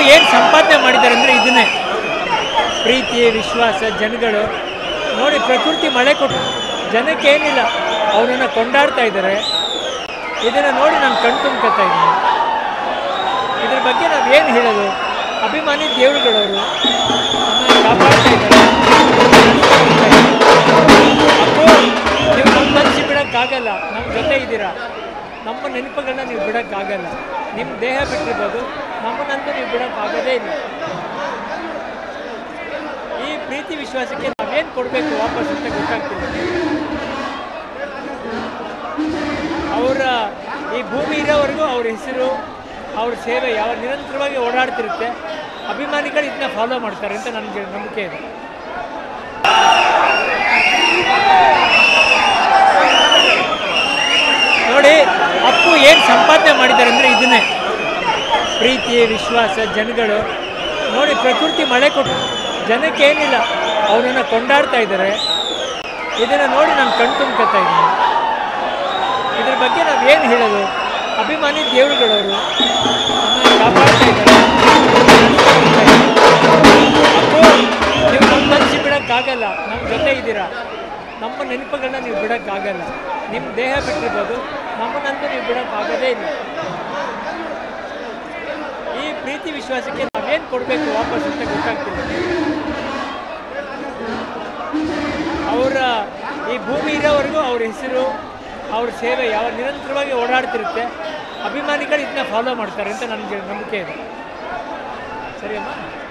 ಏನು ಸಂಪಾದನೆ ಮಾಡಿದ್ದಾರೆ ಅಂದರೆ ಇದನ್ನೇ ಪ್ರೀತಿ ವಿಶ್ವಾಸ ಜನಗಳು ನೋಡಿ ಪ್ರಕೃತಿ ಮಳೆ ಕೊಟ್ಟು ಜನಕ್ಕೆ ಏನಿಲ್ಲ ಅವನನ್ನು ಕೊಂಡಾಡ್ತಾ ಇದ್ದಾರೆ ಇದನ್ನು ನೋಡಿ ನಾನು ಕಣ್ ತುಂಬ್ಕೊತಾ ಇದ್ದೀನಿ ಇದ್ರ ಬಗ್ಗೆ ನಾವು ಏನು ಹೇಳೋದು ಅಭಿಮಾನಿ ದೇವರುಗಳವರು ನಮ್ಮನ್ನು ಕಾಪಾಡ್ತಾ ಇದ್ದಾರೆ ಅಪ್ಪು ನೀವು ನಮ್ಮ ಮನಸ್ಸು ಬಿಡೋಕ್ಕಾಗಲ್ಲ ನಮ್ಮ ಜೊತೆ ಇದ್ದೀರಾ ನಮ್ಮ ನೆನಪುಗಳನ್ನ ನೀವು ಬಿಡೋಕ್ಕಾಗಲ್ಲ ನಿಮ್ಮ ದೇಹ ಬಿಟ್ಟಿರ್ಬೋದು ನಮ್ಮನ್ನಂತೂ ನೀವು ಬಿಡೋಕ್ಕಾಗೋದೇ ಇಲ್ಲ ಈ ಪ್ರೀತಿ ವಿಶ್ವಾಸಕ್ಕೆ ನಾವೇನು ಕೊಡಬೇಕು ವಾಪಸ್ ಅಂತ ಗೊತ್ತಾಗ್ತಿಲ್ಲ ಅವರ ಈ ಭೂಮಿ ಇರೋವರೆಗೂ ಅವ್ರ ಹೆಸರು ಅವ್ರ ಸೇವೆ ಯಾವ ನಿರಂತರವಾಗಿ ಓಡಾಡ್ತಿರುತ್ತೆ ಅಭಿಮಾನಿಗಳು ಇದನ್ನ ಫಾಲೋ ಮಾಡ್ತಾರೆ ಅಂತ ನನಗೆ ನಂಬಿಕೆ ಇದೆ ನೋಡಿ ಅಪ್ಪು ಏನು ಸಂಪಾದನೆ ಮಾಡಿದ್ದಾರೆ ಅಂದರೆ ಇದನ್ನೇ ಪ್ರೀತಿ ವಿಶ್ವಾಸ ಜನಗಳು ನೋಡಿ ಪ್ರಕೃತಿ ಮಳೆ ಕೊಟ್ಟು ಜನಕ್ಕೆ ಏನಿಲ್ಲ ಅವನನ್ನು ಕೊಂಡಾಡ್ತಾ ಇದ್ದಾರೆ ಇದನ್ನು ನೋಡಿ ನಾನು ಕಣ್ ತುಂಬ್ಕೊತಾ ಇದ್ದೀನಿ ಇದ್ರ ಬಗ್ಗೆ ನಾವು ಏನು ಹೇಳೋದು ಅಭಿಮಾನಿ ದೇವರುಗಳವರು ನಮ್ಮನ್ನು ಕಾಪಾಡ್ತಾ ಇದ್ದಾರೆ ಅಪ್ಪು ನೀವು ನಮ್ಮ ಮನಸ್ಸು ಬಿಡೋಕ್ಕಾಗಲ್ಲ ನಮ್ಮ ಜೊತೆ ಇದ್ದೀರಾ ನಮ್ಮ ನೆನಪುಗಳನ್ನ ನೀವು ಬಿಡೋಕ್ಕಾಗಲ್ಲ ನಿಮ್ಮ ದೇಹ ಬಿಟ್ಟಿರ್ಬೋದು ನಮ್ಮನ್ನಂತೂ ನೀವು ಬಿಡೋಕ್ಕಾಗೋದೇ ಇಲ್ಲ ಈ ಪ್ರೀತಿ ವಿಶ್ವಾಸಕ್ಕೆ ನಾವೇನು ಕೊಡಬೇಕು ವಾಪಸ್ ಅಂತ ಗೊತ್ತಾಗ್ತಿಲ್ಲ ಅವರ ಈ ಭೂಮಿ ಇರೋವರೆಗೂ ಅವ್ರ ಹೆಸರು ಅವ್ರ ಸೇವೆ ಯಾವ ನಿರಂತರವಾಗಿ ಓಡಾಡ್ತಿರುತ್ತೆ ಅಭಿಮಾನಿಗಳು ಇದನ್ನ ಫಾಲೋ ಮಾಡ್ತಾರೆ ಅಂತ ನನಗೆ ನಂಬಿಕೆ ಇದೆ ಸರಿಯಮ್ಮ